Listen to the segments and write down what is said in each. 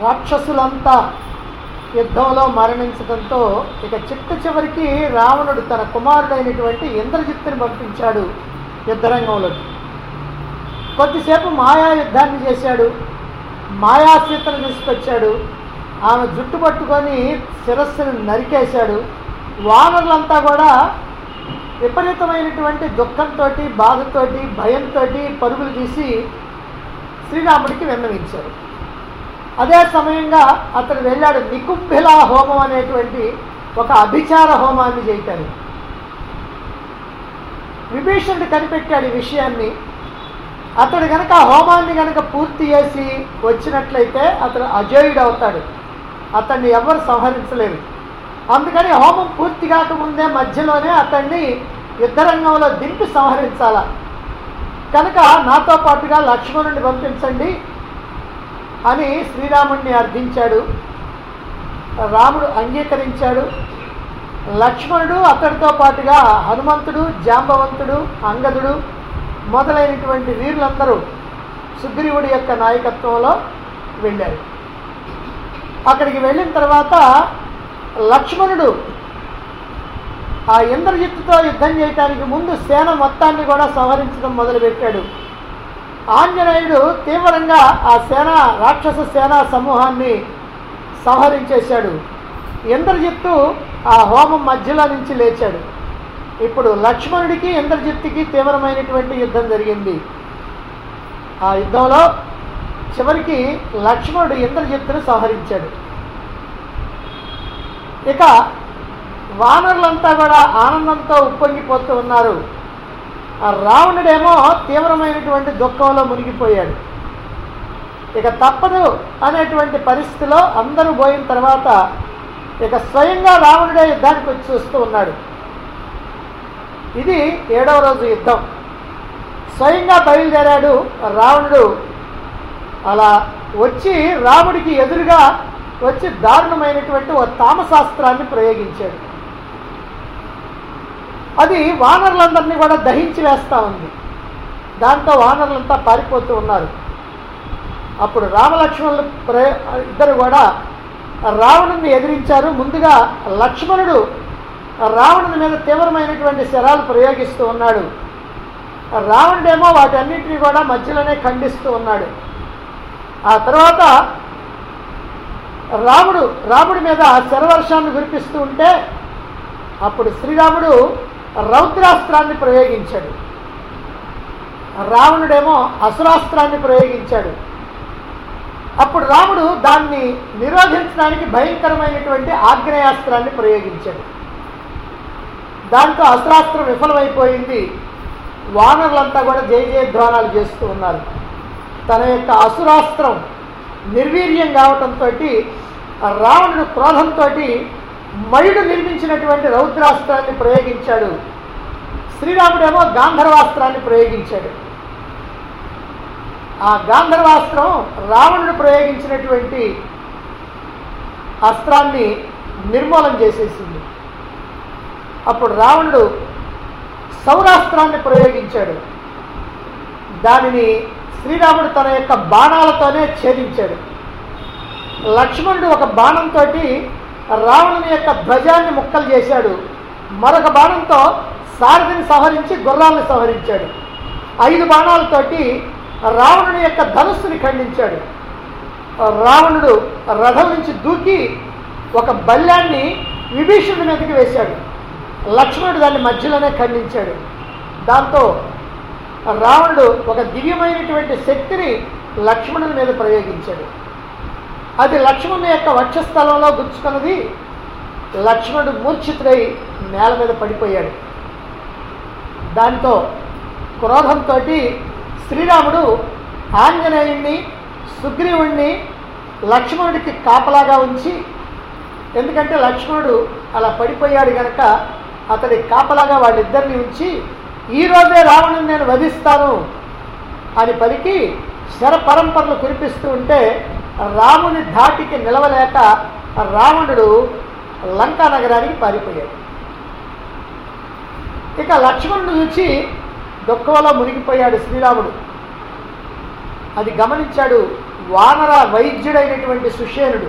రాక్షసులంతా యుద్ధంలో మరణించడంతో ఇక చిట్ట చివరికి రావణుడు తన కుమారుడైనటువంటి ఇంద్రజిత్తుని పంపించాడు యుద్ధరంగంలోకి కొద్దిసేపు మాయా యుద్ధాన్ని చేశాడు మాయా సీతను తీసుకొచ్చాడు ఆమె జుట్టు పట్టుకొని శిరస్సును నరికేశాడు వానరులంతా కూడా విపరీతమైనటువంటి దుఃఖంతో బాధతోటి భయంతో పరుగులు తీసి శ్రీరాముడికి విన్నవించారు అదే సమయంగా అతను వెళ్ళాడు నికుంభిల హోమం అనేటువంటి ఒక అభిచార హోమాన్ని చేయటానికి విభీషణుడు కనిపెట్టాడు ఈ విషయాన్ని అతడు గనక ఆ హోమాన్ని గనక పూర్తి చేసి వచ్చినట్లయితే అతడు అజేయుడు అవుతాడు అతన్ని ఎవరు సంహరించలేరు అందుకని హోమం పూర్తి కాకముందే మధ్యలోనే అతన్ని యుద్ధరంగంలో దింపి సంహరించాల కనుక నాతో పాటుగా లక్ష్మణుడిని పంపించండి అని శ్రీరాముడిని అర్థించాడు రాముడు అంగీకరించాడు లక్ష్మణుడు అతడితో పాటుగా హనుమంతుడు జాంబవంతుడు అంగదుడు మొదలైనటువంటి వీరులందరూ సుగ్రీవుడి యొక్క నాయకత్వంలో వెళ్ళారు అక్కడికి వెళ్ళిన తర్వాత లక్ష్మణుడు ఆ ఇంద్రజిత్తుతో యుద్ధం చేయడానికి ముందు సేన మొత్తాన్ని కూడా సంహరించడం మొదలుపెట్టాడు ఆంజనేయుడు తీవ్రంగా ఆ సేన రాక్షస సేనా సమూహాన్ని సంహరించేశాడు ఇంద్రజిత్తు ఆ హోమం మధ్యలో నుంచి లేచాడు ఇప్పుడు లక్ష్మణుడికి ఇంద్రజిత్తుకి తీవ్రమైనటువంటి యుద్ధం జరిగింది ఆ యుద్ధంలో చివరికి లక్ష్మణుడు ఇంద్రజిత్తును సంహరించాడు ఇక వానరులంతా కూడా ఆనందంతో ఉప్పొంగిపోతూ ఉన్నారు ఆ రావణుడేమో తీవ్రమైనటువంటి దుఃఖంలో మునిగిపోయాడు ఇక తప్పదు అనేటువంటి పరిస్థితిలో అందరూ పోయిన తర్వాత ఇక స్వయంగా రావణుడే యుద్ధానికి వచ్చి చూస్తూ ఉన్నాడు ఇది ఏడవ రోజు యుద్ధం స్వయంగా బయలుదేరాడు రావణుడు అలా వచ్చి రాముడికి ఎదురుగా వచ్చి దారుణమైనటువంటి ఓ తామశాస్త్రాన్ని ప్రయోగించాడు అది వానరులందరినీ కూడా దహించి వేస్తూ ఉంది దాంతో వానరులంతా పారిపోతూ ఉన్నారు అప్పుడు రామలక్ష్మణులు ప్రయ ఇద్దరు కూడా రావణుని ఎదిరించారు ముందుగా లక్ష్మణుడు రావణుని మీద తీవ్రమైనటువంటి శరాలు ప్రయోగిస్తూ ఉన్నాడు రావణుడేమో వాటన్నిటిని కూడా మధ్యలోనే ఖండిస్తూ ఉన్నాడు ఆ తర్వాత రాముడు రాముడి మీద శరవర్షాన్ని కురిపిస్తూ ఉంటే అప్పుడు శ్రీరాముడు రౌద్రాస్త్రాన్ని ప్రయోగించాడు రావణుడేమో అసురాస్త్రాన్ని ప్రయోగించాడు అప్పుడు రాముడు దాన్ని నిరోధించడానికి భయంకరమైనటువంటి ఆగ్నేయాస్త్రాన్ని ప్రయోగించాడు దాంతో అస్త్రాస్త్రం విఫలమైపోయింది వానరులంతా కూడా జయ జయధ్వానాలు చేస్తూ ఉన్నారు తన యొక్క అసురాస్త్రం నిర్వీర్యం కావటంతో రావణుడు క్రోధంతో మయుడు నిర్మించినటువంటి రౌద్రాస్త్రాన్ని ప్రయోగించాడు శ్రీరాముడేమో గాంధర్వాస్త్రాన్ని ప్రయోగించాడు ఆ గాంధర్వాస్త్రం రావణుడు ప్రయోగించినటువంటి అస్త్రాన్ని నిర్మూలన చేసేసింది అప్పుడు రావణుడు సౌరాస్త్రాన్ని ప్రయోగించాడు దానిని శ్రీరాముడు తన యొక్క బాణాలతోనే ఛేదించాడు లక్ష్మణుడు ఒక బాణంతో రావణుని యొక్క ధ్వజాన్ని ముక్కలు చేశాడు మరొక బాణంతో సారథిని సంహరించి గుర్రాలను సంహరించాడు ఐదు బాణాలతోటి రావణుని యొక్క ధనుస్సుని ఖండించాడు రావణుడు రథం నుంచి దూకి ఒక బల్యాన్ని విభీషణుడి మీదకి వేశాడు లక్ష్మణుడు దాన్ని మధ్యలోనే ఖండించాడు దాంతో రావణుడు ఒక దివ్యమైనటువంటి శక్తిని లక్ష్మణుని మీద ప్రయోగించాడు అది లక్ష్మణుని యొక్క వక్షస్థలంలో గుచ్చుకున్నది లక్ష్మణుడు మూర్ఛితుడై నేల మీద పడిపోయాడు దాంతో క్రోధంతో శ్రీరాముడు ఆంజనేయుణ్ణి సుగ్రీవుణ్ణి లక్ష్మణుడికి కాపలాగా ఉంచి ఎందుకంటే లక్ష్మణుడు అలా పడిపోయాడు గనక అతడి కాపలాగా వాళ్ళిద్దరిని ఉంచి ఈరోజే రావణుని నేను వధిస్తాను అని పలికి శర పరంపరలు కురిపిస్తూ ఉంటే రాముని ధాటికి నిలవలేక రావణుడు లంకా నగరానికి పారిపోయాడు ఇక లక్ష్మణుడు చూచి దుఃఖంలో మునిగిపోయాడు శ్రీరాముడు అది గమనించాడు వానర వైద్యుడైనటువంటి సుషేనుడు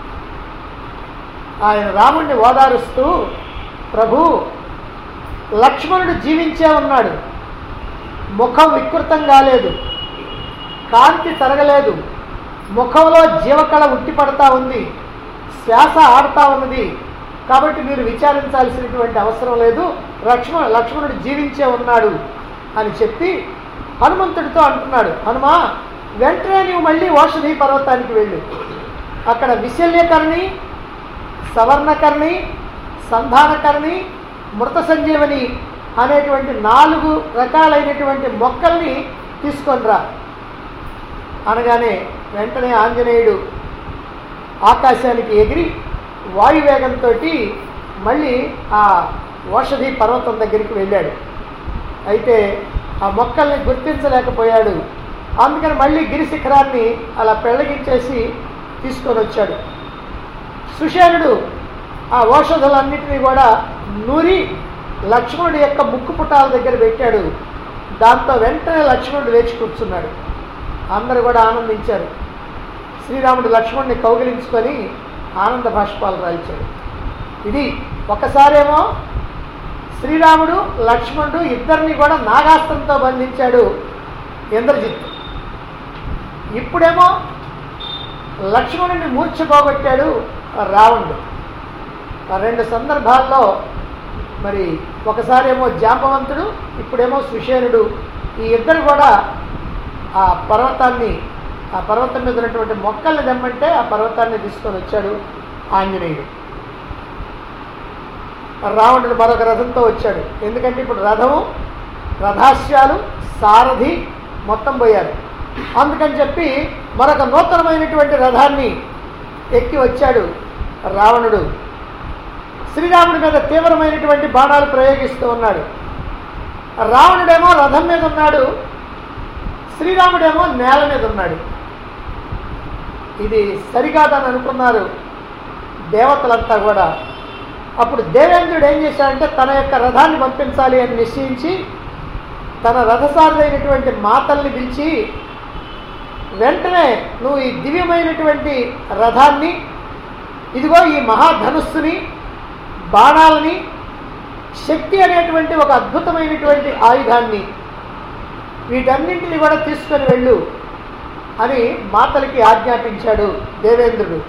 ఆయన రాముణ్ణి ఓదారుస్తూ ప్రభు లక్ష్మణుడు జీవించే ఉన్నాడు ముఖం వికృతం కాలేదు కాంతి తరగలేదు ముఖంలో జీవకళ ఉట్టిపడతా ఉంది శ్వాస ఆడుతా ఉన్నది కాబట్టి మీరు విచారించాల్సినటువంటి అవసరం లేదు లక్ష్మణ లక్ష్మణుడు జీవించే ఉన్నాడు అని చెప్పి హనుమంతుడితో అంటున్నాడు హనుమా వెంటనే నీవు మళ్ళీ ఓషధి పర్వతానికి వెళ్ళు అక్కడ విశల్యకర్ణి సవర్ణకర్ణి సంధానకర్ణి మృత సంజీవని అనేటువంటి నాలుగు రకాలైనటువంటి మొక్కల్ని తీసుకొని రా అనగానే వెంటనే ఆంజనేయుడు ఆకాశానికి ఎగిరి వాయువేగంతో మళ్ళీ ఆ ఓషధి పర్వతం దగ్గరికి వెళ్ళాడు అయితే ఆ మొక్కల్ని గుర్తించలేకపోయాడు అందుకని మళ్ళీ గిరి శిఖరాన్ని అలా పెళ్ళగించేసి తీసుకొని వచ్చాడు సుషేనుడు ఆ ఔషధులన్నింటినీ కూడా నూరి లక్ష్మణుడి యొక్క ముక్కు పుటాల దగ్గర పెట్టాడు దాంతో వెంటనే లక్ష్మణుడు లేచి కూర్చున్నాడు అందరూ కూడా ఆనందించారు శ్రీరాముడు లక్ష్మణుడిని కౌగిలించుకొని ఆనంద భాష్పాలు రాల్చాడు ఇది ఒకసారేమో శ్రీరాముడు లక్ష్మణుడు ఇద్దరిని కూడా నాగాస్త్రంతో బంధించాడు ఇంద్రజిత్ ఇప్పుడేమో లక్ష్మణుడిని మూర్ఛపోగొట్టాడు రావణుడు ఆ రెండు సందర్భాల్లో మరి ఒకసారేమో జాంబవంతుడు ఇప్పుడేమో సుషేనుడు ఈ ఇద్దరు కూడా ఆ పర్వతాన్ని ఆ పర్వతం మీద ఉన్నటువంటి మొక్కల్ని దమ్మంటే ఆ పర్వతాన్ని తీసుకొని వచ్చాడు ఆంజనేయుడు రావణుడు మరొక రథంతో వచ్చాడు ఎందుకంటే ఇప్పుడు రథము రథాస్యాలు సారథి మొత్తం పోయారు అందుకని చెప్పి మరొక నూతనమైనటువంటి రథాన్ని ఎక్కి వచ్చాడు రావణుడు శ్రీరాముడి మీద తీవ్రమైనటువంటి బాణాలు ప్రయోగిస్తూ ఉన్నాడు రావణుడేమో రథం మీద ఉన్నాడు శ్రీరాముడేమో నేల మీద ఉన్నాడు ఇది సరికాదని అనుకున్నారు దేవతలంతా కూడా అప్పుడు దేవేంద్రుడు ఏం చేశాడంటే తన యొక్క రథాన్ని పంపించాలి అని నిశ్చయించి తన రథసారులైనటువంటి మాతల్ని పిలిచి వెంటనే నువ్వు ఈ దివ్యమైనటువంటి రథాన్ని ఇదిగో ఈ మహాధనుస్సుని బాణాలని శక్తి అనేటువంటి ఒక అద్భుతమైనటువంటి ఆయుధాన్ని వీటన్నింటిని కూడా తీసుకొని వెళ్ళు అని మాతలికి ఆజ్ఞాపించాడు దేవేంద్రుడు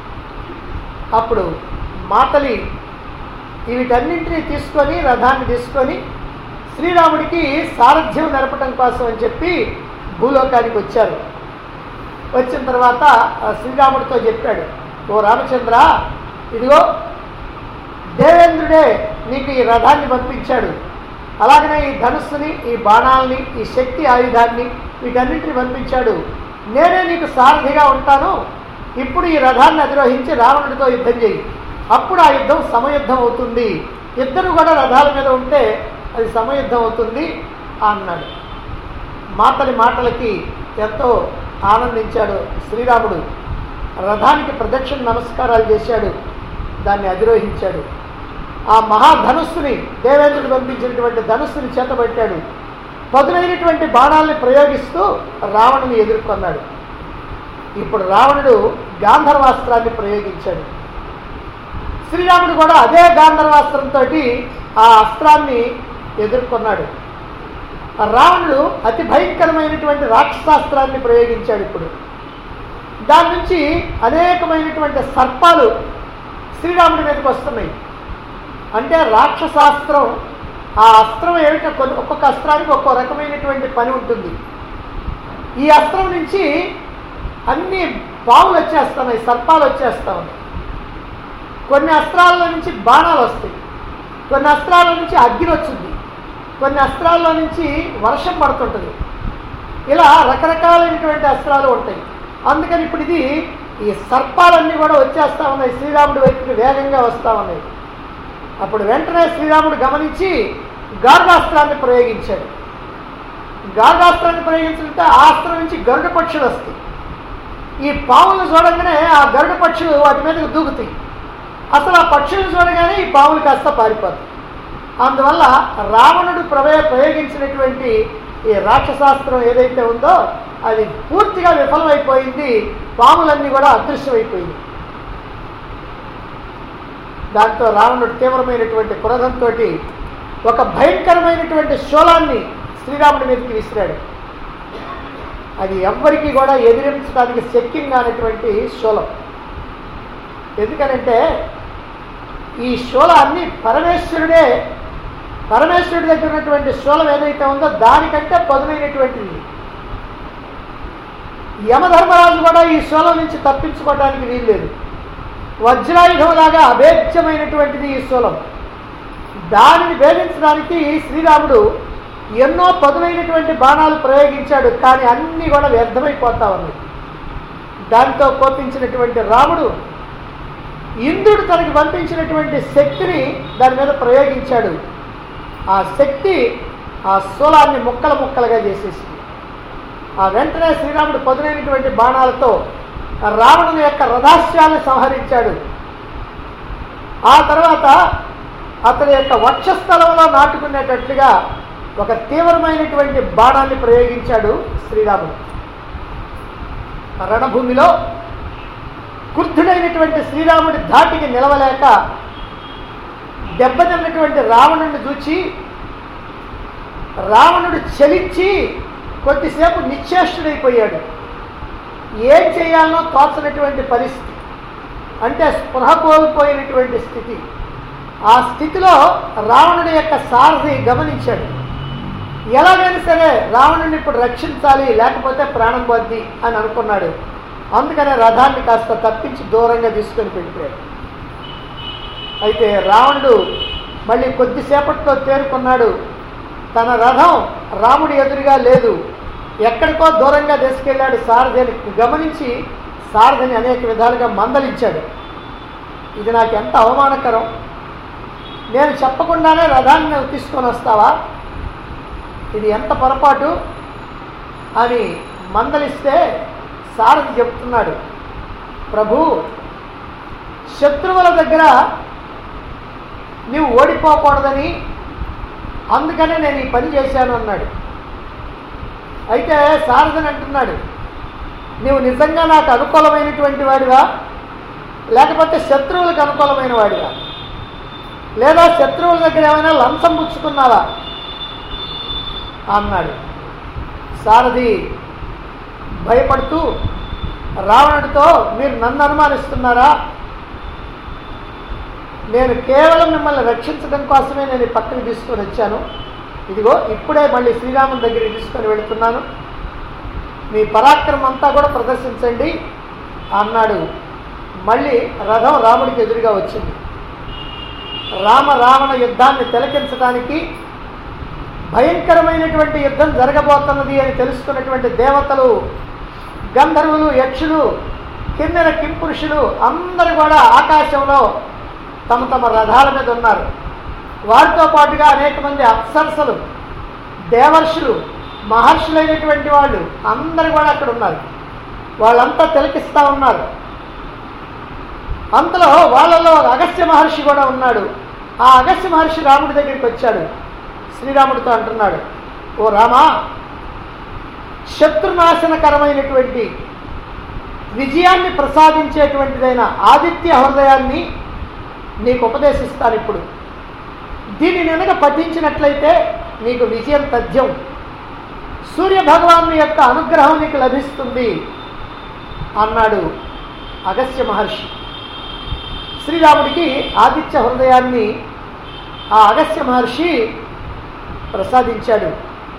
అప్పుడు మాతలి వీటన్నింటినీ తీసుకొని రథాన్ని తీసుకొని శ్రీరాముడికి సారథ్యం నడపడం కోసం అని చెప్పి భూలోకానికి వచ్చారు వచ్చిన తర్వాత ఆ శ్రీరాముడితో చెప్పాడు ఓ రామచంద్ర ఇదిగో దేవేంద్రుడే నీకు ఈ రథాన్ని పంపించాడు అలాగనే ఈ ధనుస్సుని ఈ బాణాలని ఈ శక్తి ఆయుధాన్ని వీటన్నింటిని పంపించాడు నేనే నీకు సారథిగా ఉంటాను ఇప్పుడు ఈ రథాన్ని అధిరోహించి రావణుడితో యుద్ధం చేయి అప్పుడు ఆ యుద్ధం సమయుద్ధం అవుతుంది ఇద్దరు కూడా రథాల మీద ఉంటే అది సమయుద్ధం అవుతుంది అన్నాడు మాతలి మాటలకి ఎంతో ఆనందించాడు శ్రీరాముడు రథానికి ప్రదక్షిణ నమస్కారాలు చేశాడు దాన్ని అధిరోహించాడు ఆ మహాధనుస్సుని దేవేంద్రుడు పంపించినటువంటి ధనుస్సుని చేతబట్టాడు పదునైనటువంటి బాణాలని ప్రయోగిస్తూ రావణుని ఎదుర్కొన్నాడు ఇప్పుడు రావణుడు గాంధర్వాస్త్రాన్ని ప్రయోగించాడు శ్రీరాముడు కూడా అదే గాంధర్వాస్త్రంతో ఆ అస్త్రాన్ని ఎదుర్కొన్నాడు ఆ రావణుడు అతి భయంకరమైనటువంటి రాక్షసాస్త్రాన్ని ప్రయోగించాడు ఇప్పుడు దాని నుంచి అనేకమైనటువంటి సర్పాలు శ్రీరాముడి మీదకి వస్తున్నాయి అంటే రాక్షసాస్త్రం ఆ అస్త్రం ఏమిటో కొన్ని ఒక్కొక్క అస్త్రానికి ఒక్కో రకమైనటువంటి పని ఉంటుంది ఈ అస్త్రం నుంచి అన్ని పావులు వచ్చేస్తున్నాయి సర్పాలు వచ్చేస్తా ఉన్నాయి కొన్ని అస్త్రాల నుంచి బాణాలు వస్తాయి కొన్ని అస్త్రాల నుంచి అగ్ని వచ్చింది కొన్ని అస్త్రాల్లో నుంచి వర్షం పడుతుంటుంది ఇలా రకరకాలైనటువంటి అస్త్రాలు ఉంటాయి అందుకని ఇప్పుడు ఇది ఈ సర్పాలన్నీ కూడా వచ్చేస్తా ఉన్నాయి శ్రీరాముడి వైపుకి వేగంగా వస్తూ ఉన్నాయి అప్పుడు వెంటనే శ్రీరాముడు గమనించి గార్గాస్త్రాన్ని ప్రయోగించాడు గార్గాస్త్రాన్ని ప్రయోగించుకుంటే ఆ అస్త్రం నుంచి గరుడ పక్షులు వస్తాయి ఈ పావులను చూడంగానే ఆ గరుడ పక్షులు వాటి మీదకి దూకుతాయి అసలు ఆ పక్షులను చూడగానే ఈ పావులు కాస్త పారిపోతాయి అందువల్ల రావణుడు ప్రవే ప్రయోగించినటువంటి ఈ రాక్షసాస్త్రం ఏదైతే ఉందో అది పూర్తిగా విఫలమైపోయింది పాములన్నీ కూడా అదృశ్యమైపోయింది దాంతో రావణుడు తీవ్రమైనటువంటి క్రోధంతో ఒక భయంకరమైనటువంటి శూలాన్ని శ్రీరాముడి మీదకి విసిరాడు అది ఎవ్వరికీ కూడా ఎదిరించడానికి శక్యంగా అనేటువంటి శూలం ఎందుకనంటే ఈ శూలాన్ని పరమేశ్వరుడే పరమేశ్వరుడి దగ్గర ఉన్నటువంటి శూలం ఏదైతే ఉందో దానికంటే పదునైనటువంటిది యమధర్మరాజు కూడా ఈ శూలం నుంచి తప్పించుకోవడానికి వీల్లేదు వజ్రాయుధంలాగా అభేద్యమైనటువంటిది ఈ శూలం దానిని భేదించడానికి శ్రీరాముడు ఎన్నో పదునైనటువంటి బాణాలు ప్రయోగించాడు కానీ అన్నీ కూడా వ్యర్థమైపోతా ఉన్నాయి దాంతో కోపించినటువంటి రాముడు ఇంద్రుడు తనకి పంపించినటువంటి శక్తిని దాని మీద ప్రయోగించాడు ఆ శక్తి ఆ శూలాన్ని ముక్కల ముక్కలుగా చేసేసింది ఆ వెంటనే శ్రీరాముడు పదునైనటువంటి బాణాలతో రావణుని యొక్క రథాస్యాన్ని సంహరించాడు ఆ తర్వాత అతని యొక్క వక్షస్థలంలో నాటుకునేటట్లుగా ఒక తీవ్రమైనటువంటి బాణాన్ని ప్రయోగించాడు శ్రీరాముడు రణభూమిలో క్రుద్ధుడైనటువంటి శ్రీరాముడి ధాటికి నిలవలేక దెబ్బతిన్నటువంటి రావణుడిని చూచి రావణుడు చలించి కొద్దిసేపు నిశ్చేష్టుడైపోయాడు ఏం చేయాలనో తోచనటువంటి పరిస్థితి అంటే స్పృహ కోల్పోయినటువంటి స్థితి ఆ స్థితిలో రావణుడి యొక్క సారథి గమనించాడు ఎలాగైనా సరే రావణుడిని ఇప్పుడు రక్షించాలి లేకపోతే ప్రాణం పోద్ది అని అనుకున్నాడు అందుకనే రథాన్ని కాస్త తప్పించి దూరంగా తీసుకొని వెళ్ళిపోయాడు అయితే రావణుడు మళ్ళీ కొద్దిసేపట్లో తేరుకున్నాడు తన రథం రాముడి ఎదురుగా లేదు ఎక్కడికో దూరంగా తీసుకెళ్ళాడు సారథిని గమనించి సారథిని అనేక విధాలుగా మందలించాడు ఇది నాకు ఎంత అవమానకరం నేను చెప్పకుండానే రథాన్ని నువ్వు తీసుకొని వస్తావా ఇది ఎంత పొరపాటు అని మందలిస్తే సారథి చెప్తున్నాడు ప్రభు శత్రువుల దగ్గర నీవు ఓడిపోకూడదని అందుకనే నేను ఈ పని చేశాను అన్నాడు అయితే సారథిని అంటున్నాడు నీవు నిజంగా నాకు అనుకూలమైనటువంటి వాడివా లేకపోతే శత్రువులకు అనుకూలమైన వాడివా లేదా శత్రువుల దగ్గర ఏమైనా లంచం పుచ్చుకున్నావా అన్నాడు సారథి భయపడుతూ రావణుడితో మీరు నన్ను అనుమానిస్తున్నారా నేను కేవలం మిమ్మల్ని రక్షించడం కోసమే నేను ఈ పక్కన తీసుకొని వచ్చాను ఇదిగో ఇప్పుడే మళ్ళీ శ్రీరాముని దగ్గరికి తీసుకొని వెళుతున్నాను మీ పరాక్రమం అంతా కూడా ప్రదర్శించండి అన్నాడు మళ్ళీ రథం రాముడికి ఎదురుగా వచ్చింది రామ రావణ యుద్ధాన్ని తిలకించడానికి భయంకరమైనటువంటి యుద్ధం జరగబోతున్నది అని తెలుసుకున్నటువంటి దేవతలు గంధర్వులు యక్షులు కిన్నెర కింపురుషులు అందరూ కూడా ఆకాశంలో తమ తమ రథాల మీద ఉన్నారు వారితో పాటుగా అనేక మంది అప్సరసలు దేవర్షులు మహర్షులైనటువంటి వాళ్ళు అందరు కూడా అక్కడ ఉన్నారు వాళ్ళంతా తిలకిస్తూ ఉన్నారు అంతలో వాళ్ళలో అగస్త్య మహర్షి కూడా ఉన్నాడు ఆ అగస్త్య మహర్షి రాముడి దగ్గరికి వచ్చాడు శ్రీరాముడితో అంటున్నాడు ఓ రామా శత్రునాశనకరమైనటువంటి విజయాన్ని ప్రసాదించేటువంటిదైన ఆదిత్య హృదయాన్ని నీకు ఉపదేశిస్తాను ఇప్పుడు దీన్ని వెనక పఠించినట్లయితే నీకు విజయం తథ్యం సూర్య భగవాను యొక్క అనుగ్రహం నీకు లభిస్తుంది అన్నాడు అగస్త్య మహర్షి శ్రీరాముడికి ఆదిత్య హృదయాన్ని ఆ అగస్త్య మహర్షి ప్రసాదించాడు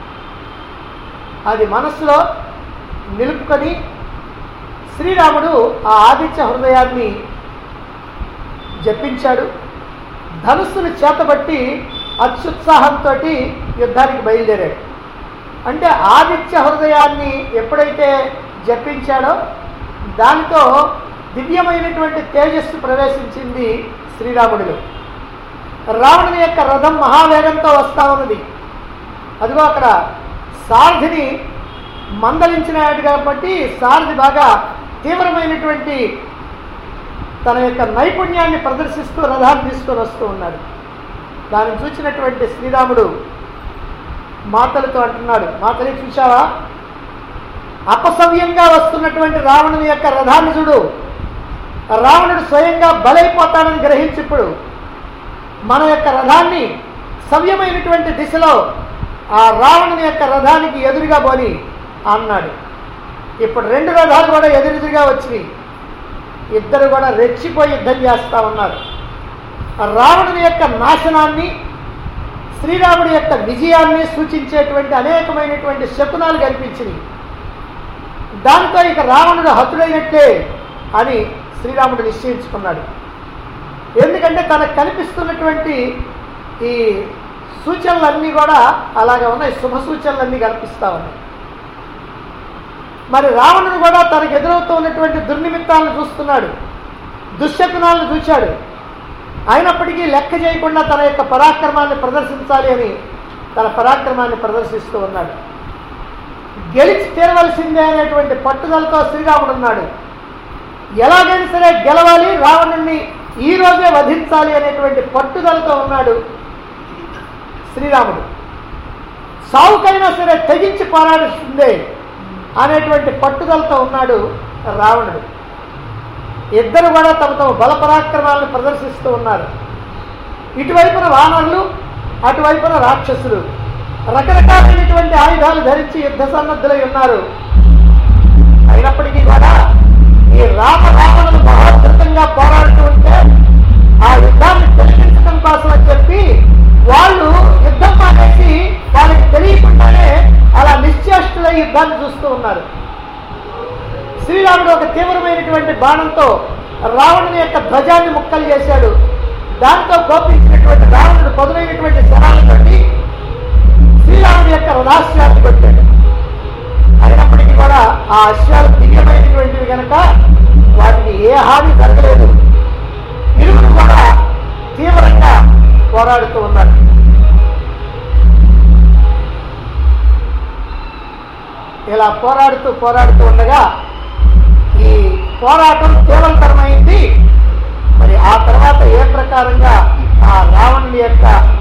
అది మనస్సులో నిలుపుకొని శ్రీరాముడు ఆ ఆదిత్య హృదయాన్ని జపించాడు ధనుస్సును చేతబట్టి అత్యుత్సాహంతో యుద్ధానికి బయలుదేరాడు అంటే ఆదిత్య హృదయాన్ని ఎప్పుడైతే జపించాడో దానితో దివ్యమైనటువంటి తేజస్సు ప్రవేశించింది శ్రీరాముడిలో రావణుని యొక్క రథం మహావేగంతో వస్తా ఉన్నది అదిగో అక్కడ సారథిని మందలించినాడు కాబట్టి సారథి బాగా తీవ్రమైనటువంటి తన యొక్క నైపుణ్యాన్ని ప్రదర్శిస్తూ రథాన్ని తీసుకొని వస్తూ ఉన్నాడు దాన్ని చూసినటువంటి శ్రీరాముడు మాతలతో అంటున్నాడు మాతలి చూశావా అపసవ్యంగా వస్తున్నటువంటి రావణుని యొక్క రథాన్ని చూడు రావణుడు స్వయంగా బలైపోతాడని గ్రహించి ఇప్పుడు మన యొక్క రథాన్ని సవ్యమైనటువంటి దిశలో ఆ రావణుని యొక్క రథానికి ఎదురుగా పోని అన్నాడు ఇప్పుడు రెండు రథాలు కూడా ఎదురెదురుగా వచ్చినాయి ఇద్దరు కూడా రెచ్చిపోయి యుద్ధం చేస్తా ఉన్నారు ఆ రావణుని యొక్క నాశనాన్ని శ్రీరాముడి యొక్క విజయాన్ని సూచించేటువంటి అనేకమైనటువంటి శకునాలు కనిపించినాయి దాంతో ఇక రావణుడు హతుడైనట్లే అని శ్రీరాముడు నిశ్చయించుకున్నాడు ఎందుకంటే తనకు కనిపిస్తున్నటువంటి ఈ సూచనలన్నీ కూడా అలాగే ఉన్నాయి శుభ సూచనలన్నీ కనిపిస్తా ఉన్నాయి మరి రావణుడు కూడా తనకు ఎదురవుతూ ఉన్నటువంటి దుర్నిమిత్తాలను చూస్తున్నాడు దుశ్శకునాలను చూశాడు అయినప్పటికీ లెక్క చేయకుండా తన యొక్క పరాక్రమాన్ని ప్రదర్శించాలి అని తన పరాక్రమాన్ని ప్రదర్శిస్తూ ఉన్నాడు గెలిచి తీరవలసిందే అనేటువంటి పట్టుదలతో శ్రీరాముడు ఉన్నాడు ఎలాగైనా సరే గెలవాలి రావణుణ్ణి ఈ రోజే వధించాలి అనేటువంటి పట్టుదలతో ఉన్నాడు శ్రీరాముడు సావుకైనా సరే తెగించి పోరాడుతుందే అనేటువంటి పట్టుదలతో ఉన్నాడు రావణుడు ఇద్దరు కూడా తమ తమ బల పరాక్రమాలను ప్రదర్శిస్తూ ఉన్నారు ఇటువైపున వానరులు అటువైపున రాక్షసులు రకరకాలైనటువంటి ఆయుధాలు ధరించి యుద్ధ సన్నద్ధులై ఉన్నారు అయినప్పటికీ కూడా ఈ రామ రావణులు మహోద్ధృతంగా పోరాడుతూ ఉంటే ఆ యుద్ధాన్ని తెలిపించడం కోసం అని చెప్పి వాళ్ళు యుద్ధం మానేసి వాళ్ళకి తెలియకుండానే అలా నిశ్చేష్టులై యుద్ధాన్ని చూస్తూ ఉన్నారు శ్రీరాముడు ఒక తీవ్రమైనటువంటి బాణంతో రావణుని యొక్క ధ్వజాన్ని ముక్కలు చేశాడు దాంతో కోపించినటువంటి రావణుడు పదునైనటువంటి శరాలతోటి శ్రీరాముడి యొక్క రథాశ్వాన్ని కొట్టాడు అయినప్పటికీ కూడా ఆ అశ్వాలు దివ్యమైనటువంటివి కనుక వాటికి ఏ హాని జరగలేదు ఇరువురు కూడా తీవ్రంగా పోరాడుతూ ఉన్నారు ఇలా పోరాడుతూ పోరాడుతూ ఉండగా ఈ పోరాటం తీవ్రతరమైంది మరి ఆ తర్వాత ఏ ప్రకారంగా ఆ రావణుని యొక్క